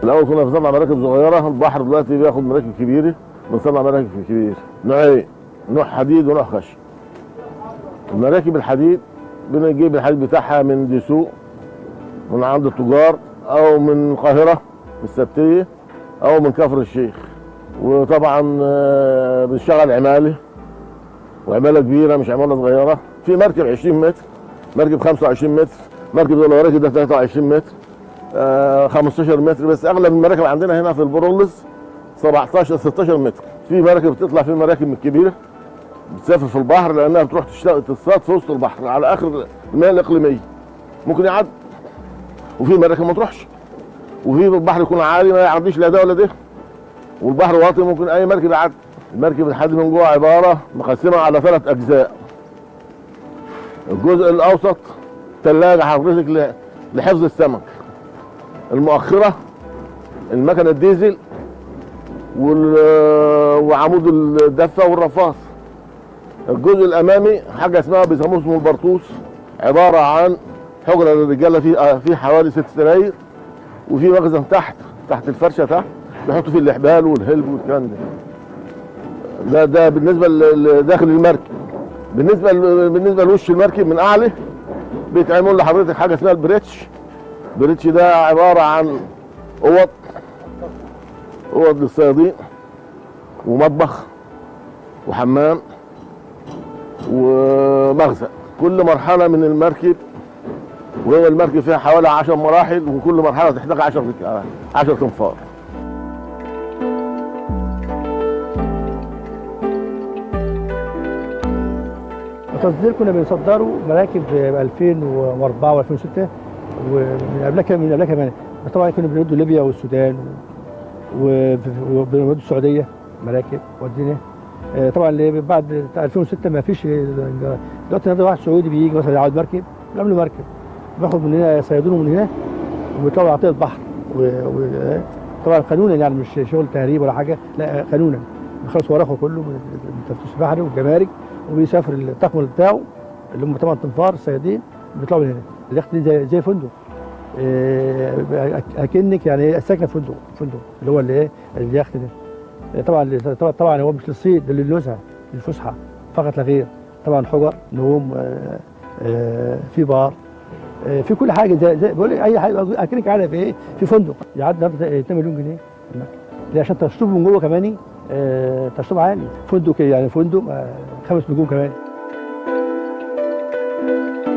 الاول كنا بنصنع مراكب صغيره البحر دلوقتي بياخد مراكب كبيره بنصنع مراكب كبيره نوعين نوع حديد ونوع خشب المراكب الحديد بنجيب الحديد بتاعها من دسوق من عند التجار او من القاهره من السبتيه او من كفر الشيخ وطبعا آه، بنشتغل عماله وعماله كبيره مش عماله صغيره في مركب 20 متر مركب 25 متر مركب زي الوراكي ده 23 متر آه 15 متر بس اغلب المراكب عندنا هنا في البرولس 17 16 متر في مراكب بتطلع في مراكب من الكبيره بتسافر في البحر لانها بتروح تشتغل تصطاد في وسط البحر على اخر المياه الاقليميه ممكن يعدي وفي مراكب ما تروحش وفي البحر يكون عالي ما يعديش لا ده ولا ده والبحر واطي ممكن اي مركب يعدي المركب الحديد من جوه عباره مقسمه على ثلاث اجزاء الجزء الاوسط ثلاجه حضرتك ل- لحفظ السمك المؤخره المكنه الديزل وال- وعمود الدفه والرفاص الجزء الامامي حاجه اسمها بيسموه اسمه البرطوس عباره عن حجره للرجاله فيه فيه حوالي ست سراير وفي مخزن تحت تحت الفرشه تحت بيحطوا فيه الاحبال والهلب والكلام ده ده ده بالنسبه لداخل المركب بالنسبه ل- بالنسبه لوش المركب من اعلى بيتعمل لحضرتك حاجه اسمها البريتش البريتش ده عباره عن اوض اوض للصيادين ومطبخ وحمام ومخزن كل مرحله من المركب وهي المركب فيها حوالي 10 مراحل وكل مرحله تحتاج 10 10 تنفار التصدير كنا بنصدره مراكب في 2004 و2006 ومن قبلها كمان- من قبلها كمان بس طبعا كنا بنودوا ليبيا والسودان و- وبنودوا السعوديه مراكب ودينا آه، طبعا اللي بعد 2006 ما فيش دلوقتي النهارده واحد سعودي بيجي مثلا يقعد مركب بيعمل له مركب بياخد من هنا صيادونه من هنا وبيطلعوا يعطيه البحر و... و... طبعا قانونا يعني مش شغل تهريب ولا حاجه لا قانونا بيخلص ورقه كله من التفتيش البحري والجمارك وبيسافر الطقم بتاعه اللي هم طبعا تنفار الصيادين بيطلعوا من هنا اليخت دي زي زي فندق إيه، اكنك يعني ساكنه في فندق فندق اللي هو اللي ايه اليخت ده طبعا طبعا طبعا هو مش للصيد ده للنزهه للفسحه فقط لا غير طبعا حجر نوم آه، آه، في بار آه، في كل حاجه زي, زي بقول لك اي حاجه اكنك قاعده في ايه في فندق يعدي النهارده 2 مليون جنيه ليه عشان تشطيب من جوه كمان آه، تشطيب عالي فندق يعني فندق آه، خمس نجوم كمان